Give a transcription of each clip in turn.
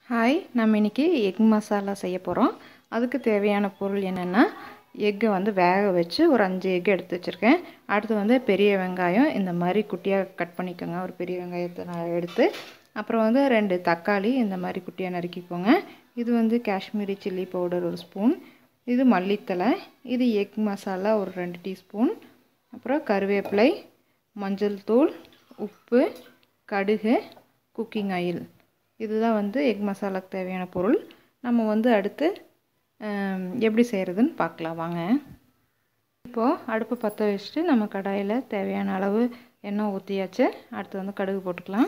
hi நம்ம இன்றைக்கி egg masala செய்ய போகிறோம் அதுக்கு தேவையான பொருள் என்னென்னா எக்கை வந்து வேக வச்சு ஒரு அஞ்சு எக் எடுத்து வச்சுருக்கேன் அடுத்து வந்து பெரிய வெங்காயம் இந்த மாதிரி குட்டியாக கட் பண்ணிக்கோங்க ஒரு பெரிய வெங்காயத்தை நான் எடுத்து அப்புறம் வந்து ரெண்டு தக்காளி இந்த மாதிரி குட்டியாக நறுக்கிக்கோங்க இது வந்து காஷ்மீரி சில்லி பவுடர் ஒரு ஸ்பூன் இது மல்லித்தலை இது எக் மசாலா ஒரு ரெண்டு டீஸ்பூன் அப்புறம் கருவேப்பிலை மஞ்சள் தூள் உப்பு கடுகு குக்கிங் ஆயில் இதுதான் வந்து எக் மசாலாக்கு தேவையான பொருள் நம்ம வந்து அடுத்து எப்படி செய்கிறதுன்னு பார்க்கலாம் வாங்க இப்போது அடுப்பு பற்ற வச்சுட்டு நம்ம கடாயில் தேவையான அளவு எண்ணெய் ஊற்றியாச்சு அடுத்து வந்து கடுகு போட்டுக்கலாம்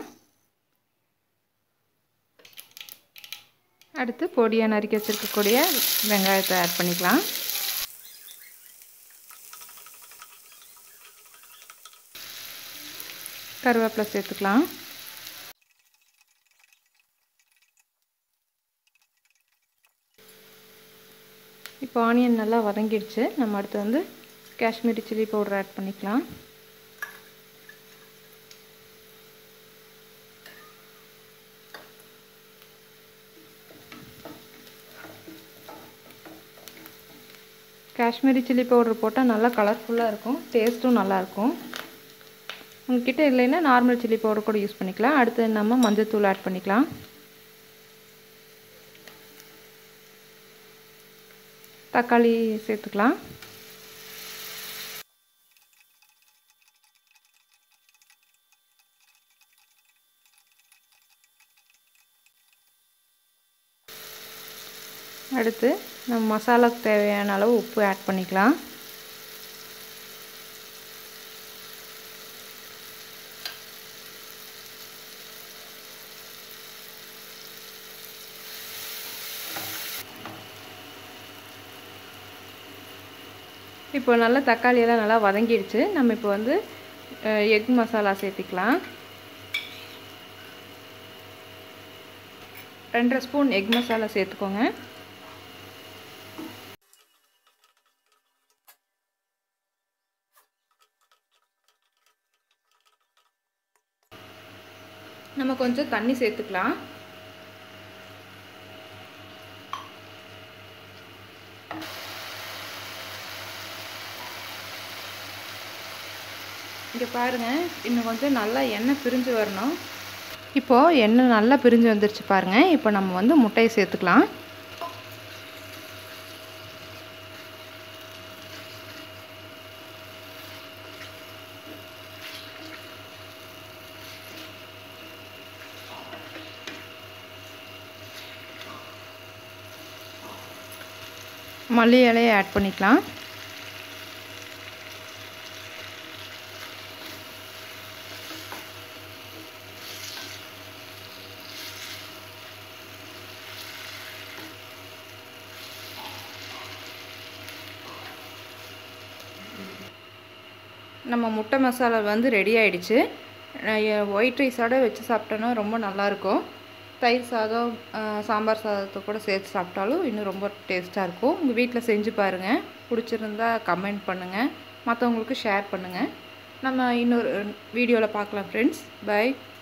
அடுத்து பொடியாக நறுக்கி வச்சுருக்கக்கூடிய வெங்காயத்தை ஆட் பண்ணிக்கலாம் கருவேப்பிலை சேர்த்துக்கலாம் இப்போ ஆனியன் நல்லா வதங்கிடுச்சு நம்ம அடுத்து வந்து காஷ்மீரி சில்லி பவுடர் ஆட் பண்ணிக்கலாம் காஷ்மீரி சில்லி பவுடர் போட்டால் நல்லா கலர்ஃபுல்லாக இருக்கும் டேஸ்ட்டும் நல்லாயிருக்கும் உங்ககிட்ட இல்லைன்னா நார்மல் சில்லி பவுடர் கூட யூஸ் பண்ணிக்கலாம் அடுத்து நம்ம மஞ்சள் ஆட் பண்ணிக்கலாம் தக்காளி சேர்த்துக்கலாம் அடுத்து நம்ம மசாலாவுக்கு தேவையான அளவு உப்பு ஆட் பண்ணிக்கலாம் இப்போ நல்லா தக்காளியெல்லாம் நல்லா வதங்கிடுச்சு நம்ம இப்போ வந்து எக் மசாலா சேர்த்திக்கலாம் ரெண்டரை ஸ்பூன் எக் மசாலா சேர்த்துக்கோங்க நம்ம கொஞ்சம் தண்ணி சேர்த்துக்கலாம் இங்கே பாருங்கள் இன்னும் கொஞ்சம் நல்லா எண்ணெய் பிரிஞ்சு வரணும் இப்போது எண்ணெய் நல்லா பிரிஞ்சு வந்துருச்சு பாருங்கள் இப்போ நம்ம வந்து முட்டையை சேர்த்துக்கலாம் மல்லி இலையை ஆட் பண்ணிக்கலாம் நம்ம முட்டை மசாலா வந்து ரெடி ஆகிடுச்சு ஒயிட் ரைஸோட வச்சு சாப்பிட்டோன்னா ரொம்ப நல்லாயிருக்கும் தயிர் சாதம் சாம்பார் சாதத்தை கூட சேர்த்து சாப்பிட்டாலும் இன்னும் ரொம்ப டேஸ்ட்டாக இருக்கும் உங்கள் வீட்டில் செஞ்சு பாருங்கள் பிடிச்சிருந்தா கமெண்ட் பண்ணுங்கள் மற்றவங்களுக்கு ஷேர் பண்ணுங்கள் நம்ம இன்னொரு வீடியோவில் பார்க்கலாம் ஃப்ரெண்ட்ஸ் பை